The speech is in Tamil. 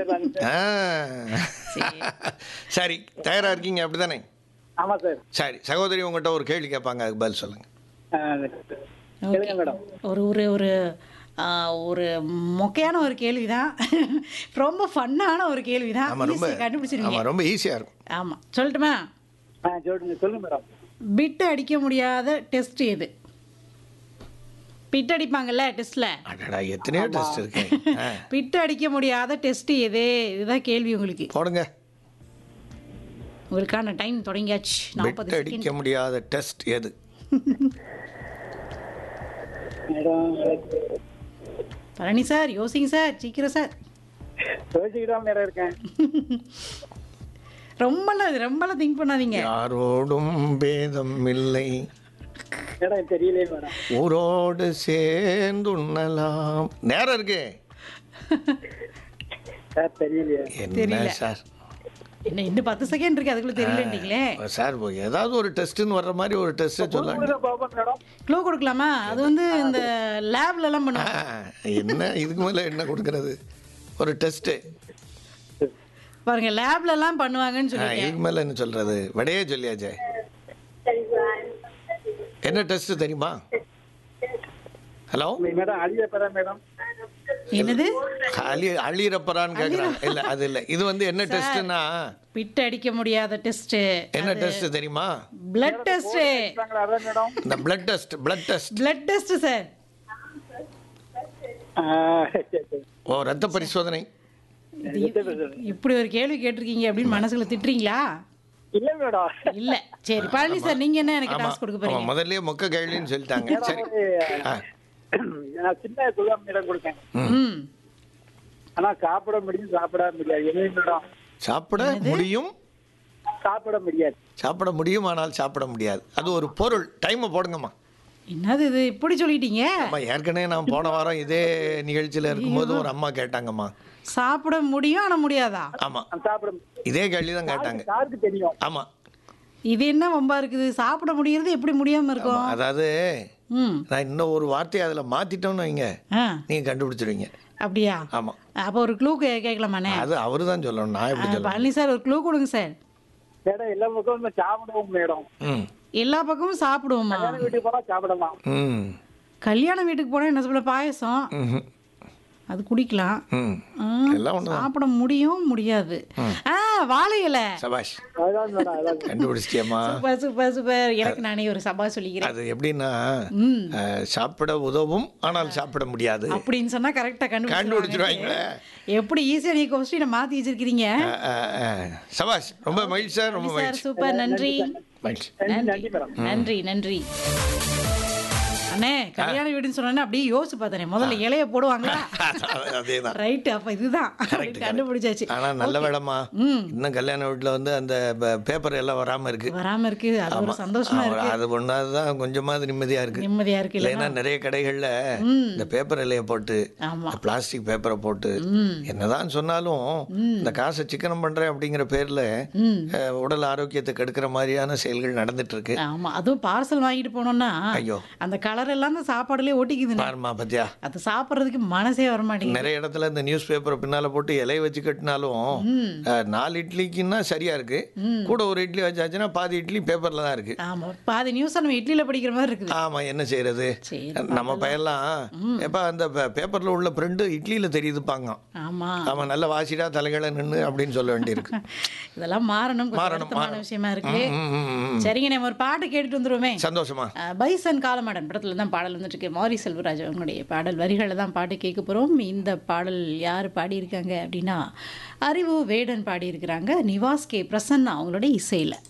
சார் ஆ. சரி தயாரா இருக்கீங்க அப்படிதானே ஆமா சார் சரி சகோதரி உங்ககிட்ட ஒரு கேள்வி கேட்பாங்க அதுக்கு பதில் சொல்லுங்க கேளுங்க மேடம் ஒரு ஒரு ஒரு ஆ, ஒரு மொக்கையான ஒரு கேள்விதான் ரொம்ப ஃபன்னான ஒரு கேள்விதான் ஆமா ரொம்ப ஈஸியா கண்டுபிடிச்சிருவீங்க ஆமா ரொம்ப ஈஸியா இருக்கும் ஆமா சொல்லட்டுமா ஆ சொல்லுங்க சொல்லுங்க மேடம் பிட் அடிக்க முடியாத டெஸ்ட் எது பிட் அடிப்பாங்கல்ல டெஸ்ட்ல அடடா எத்தனையோ டெஸ்ட் இருக்கு ஆ, பிட் அடிக்க முடியாத டெஸ்ட் எது இதுதான் கேள்வி உங்களுக்கு போடுங்க உங்களுக்கான டைம் தொடங்கியாச்சு நாற்பது பெட் செகண்ட் அடிக்க முடியாத டெஸ்ட் எது மேடம் பழனி சார் யோசிங்க சார் சீக்கிரம் சார் யோசிச்சுக்கிட்டு தான் மேடம் இருக்கேன் ரொம்பலாம் இது ரொம்பலாம் திங்க் பண்ணாதீங்க யாரோடும் பேதம் இல்லை மேடம் தெரியலையே மேடம் ஊரோடு சேர்ந்து உண்ணலாம் நேரம் இருக்கு சார் தெரியலையே என்ன சார் என்ன இன்னும் பத்து செகண்ட் இருக்கு அதுக்குள்ள தெரியலன்றீங்களே சார் இப்போ ஏதாவது ஒரு டெஸ்ட்னு வர்ற மாதிரி ஒரு டெஸ்ட்டை சொல்ல கொடுங்க பாப்போம் மேடம் க்ளோ கொடுக்கலாமா அது வந்து இந்த லேப்ல எல்லாம் பண்ணுவாங்க என்ன இதுக்கு மேலே என்ன கொடுக்கறது ஒரு டெஸ்ட்டு பாருங்க லேப்ல எல்லாம் பண்ணுவாங்கன்னு சொல்லி இதுக்கு மேலே என்ன சொல்றது விடையே சொல்லியாச்சே என்ன டெஸ்ட் தெரியுமா ஹலோ மேடம் அழிய பெற மேடம் என்னது அழி அழியிறப்பறான்னு கேட்குறாங்க இல்லை அது இல்லை இது வந்து என்ன டெஸ்ட்னா பிட் அடிக்க முடியாத டெஸ்ட் என்ன டெஸ்ட் தெரியுமா பிளட் டெஸ்ட் இருக்காங்களா அதான் மேடம் இந்த blood test blood test blood test sir ஆ, சரி, சரி. ஓ ரத்த பரிசோதனை இப்படி ஒரு கேள்வி கேட்டிருக்கீங்க அப்படின்னு மனசுல திட்டுறீங்களா இல்ல மேடம் இல்ல சரி பழனி சார் நீங்க என்ன எனக்கு ஆமா டாஸ்க் கொடுக்க ஆமா போறீங்க முதல்லயே மொக்க கேள்வின்னு சொல்லிட்டாங்க சரி ஆ நான் சின்ன குலாம் மேடம் கொடுத்தேன் ம் ஆனா சாப்பிட முடியும் சாப்பிட முடியாது எதுவும் மேடம் சாப்பிட முடியும் சாப்பிட முடியாது சாப்பிட முடியும் ஆனால் சாப்பிட முடியாது அது ஒரு பொருள் டைமை போடுங்கம்மா என்னது இது இப்படி சொல்லிட்டீங்க அம்மா ஏற்கனவே நான் போன வாரம் இதே நிகழ்ச்சியில் இருக்கும்போது ஒரு அம்மா கேட்டாங்கம்மா சாப்பிட முடியும் ஆனா முடியாதா ஆமா நான் சாப்பிட முடியாது. இதே கேள்வி தான் கேட்டாங்க யாருக்கு தெரியும் ஆமா இது என்ன வம்பா இருக்குது சாப்பிட முடியறது எப்படி முடியாம இருக்கும் அதாவது ம் நான் இன்னும் ஒரு வார்த்தையை அதில் மாத்திட்டோம்னு வைங்க ஆ நீங்க கண்டுபிடிச்சிருவீங்க அப்படியா ஆமா அப்போ ஒரு க்ளூ கேட்கலாமாண்ணே அது அவரு தான் சொல்லணும் நான் எப்படி சொல்லணும் பழனி சார் ஒரு க்ளூ கொடுங்க சார் மேடம் எல்லா பக்கமும் சாப்பிடுவோம் மேடம் ம் எல்லா பக்கமும் சாப்பிடுவோமா கல்யாண வீட்டுக்கு போனா சாப்பிடலாம் ம் கல்யாண வீட்டுக்கு போனால் என்ன சொல்ல பாயசம் ம்ஹும். அது குடிக்கலாம் ம் ம், எல்லாம் ஒன்று சாப்பிட முடியும் முடியாது ஆ வாழை இலை சபாஷ் அதுதான் மேடம் அதான் கண்டுபிடிச்சிட்டியம்மா சூப்பர் சூப்பர் சூப்பர் எனக்கு நானே ஒரு சபா சொல்லிக்கிறேன் அது எப்படின்னா ம் அஹ், சாப்பிட உதவும் ஆனால் சாப்பிட முடியாது அப்படின்னு சொன்னா கரெக்டா கண்டுபிடிச்சிருவாங்க கண்டுபிடிச்சிருவாங்களே எப்படி ஈஸியா நீ கொஸ்டினை மாத்தி வச்சிருக்கீங்க அஹ், அஹ், அஹ். சபாஷ் ரொம்ப மகிழ்ச்சி சார் ரொம்ப சார் மகிழ்ச்சி சூப்பர் நன்றி மகிழ்ச்சி நன்றி மேடம் நன்றி நன்றி அண்ணே கல்யாண வீடுன்னு சொன்னோன்னே அப்படியே யோசிச்சு பார்த்தனே முதல்ல இலைய போடுவாங்களா அதே தான் ரைட்டு அப்ப இதுதான் அப்படின்னு கண்டுபிடிச்சாச்சு ஆனா நல்ல வேலைம்மா ம். இன்னும் கல்யாண வீட்டில் வந்து அந்த பேப்பர் எல்லாம் வராம இருக்கு வராம இருக்கு அது ஒரு சந்தோஷமா ஆமா, இருக்கு அது ஒன்றாதான் கொஞ்சமாவது நிம்மதியா இருக்கு நிம்மதியா இருக்கு இல்ல இல்லைன்னா நிறைய கடைகள்ல இந்த பேப்பர் இலைய போட்டு ஆமா பிளாஸ்டிக் பேப்பரை போட்டு என்னதான் சொன்னாலும் இந்த காசை சிக்கனம் பண்றேன் அப்படிங்கிற பேர்ல ம் அஹ், உடல் ஆரோக்கியத்தை கெடுக்கிற மாதிரியான செயல்கள் நடந்துட்டு இருக்கு ஆமா அதுவும் பார்சல் வாங்கிட்டு போனோம்னா ஐயோ அந்த கலர் எல்லாம் தான் சாப்பாடுலயே ஒட்டிக்குதுண்ணே பாருமா பத்தியா அது சாப்பிட்றதுக்கு மனசே வர மாட்டேங்குது நிறைய இடத்துல இந்த நியூஸ் பேப்பரை பின்னால போட்டு இலைய வச்சு கட்டினாலும் அஹ், நாலு இட்லிக்குன்னா சரியா இருக்கு கூட ஒரு இட்லி வச்சாச்சுன்னா பாதி இட்லி பேப்பர்ல தான் இருக்கு ஆமா பாதி நியூஸ் நம்ம இட்லியில படிக்கிற மாதிரி இருக்குது ஆமா என்ன செய்யறது சரி நம்ம பையெல்லாம் எப்ப அந்த பே- பேப்பர்ல உள்ள பிரிண்ட் இட்லியில தெரியுதுப்பாங்க ஆமா ஆமா நல்ல வாசிடா தலைகளை நின்று அப்படின்னு சொல்ல வேண்டியிருக்கு இதெல்லாம் மாறணும் கொஞ்சம் மாறணும், வருத்தமான மாறணும். விஷயமா இருக்கு ம், ம், ம், ம். சரிங்க நம்ம ஒரு பாட்டு கேட்டுட்டு வந்துருவோமே சந்தோஷமா அஹ், பைசன் காலமாடன் படத்துல தான் பாடல் வந்துட்டு இருக்கு மாரி செல்வராஜ் அவங்களுடைய பாடல் வரிகளில் தான் பாட்டு கேட்க போறோம் இந்த பாடல் யார் பாடியிருக்காங்க அப்படின்னா அறிவு வேடன் பாடியிருக்கிறாங்க நிவாஸ் கே பிரசன்னா அவங்களுடைய இசையில